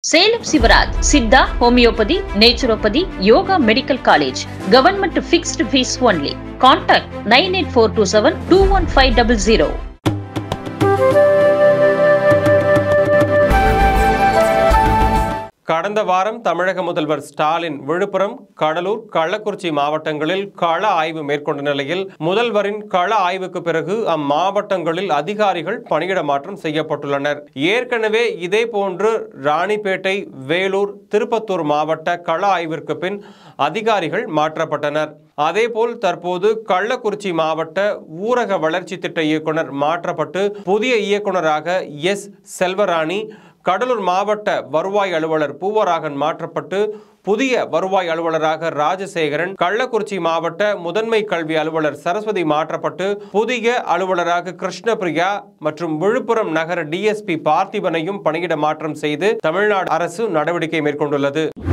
Salem Sivaraj Siddha homeopathy naturopathy yoga medical college government fixed fees only contact nine eight four two seven two one five double zero கடந்த வாரம் தமிழக முதல்வர் ஸ்டாலின் விழுப்புரம் கடலூர் கள்ளக்குறிச்சி மாவட்டங்களில் கள ஆய்வு மேற்கொண்ட நிலையில் முதல்வரின் கள ஆய்வுக்கு பிறகு அம்மாவட்டங்களில் அதிகாரிகள் பணியிட மாற்றம் செய்யப்பட்டுள்ளனர் ஏற்கனவே இதே போன்று ராணிப்பேட்டை வேலூர் திருப்பத்தூர் மாவட்ட கள ஆய்விற்கு பின் அதிகாரிகள் மாற்றப்பட்டனர் அதேபோல் தற்போது கள்ளக்குறிச்சி மாவட்ட ஊரக வளர்ச்சி திட்ட இயக்குனர் மாற்றப்பட்டு புதிய இயக்குனராக எஸ் செல்வராணி கடலூர் மாவட்ட வருவாய் அலுவலர் பூவராகன் மாற்றப்பட்டு புதிய வருவாய் அலுவலராக ராஜசேகரன் கள்ளக்குறிச்சி மாவட்ட முதன்மை கல்வி அலுவலர் சரஸ்வதி மாற்றப்பட்டு புதிய அலுவலராக கிருஷ்ணபிரியா மற்றும் விழுப்புரம் நகர டிஎஸ்பி பார்த்திபனையும் பணியிட மாற்றம் செய்து தமிழ்நாடு அரசு நடவடிக்கை மேற்கொண்டுள்ளது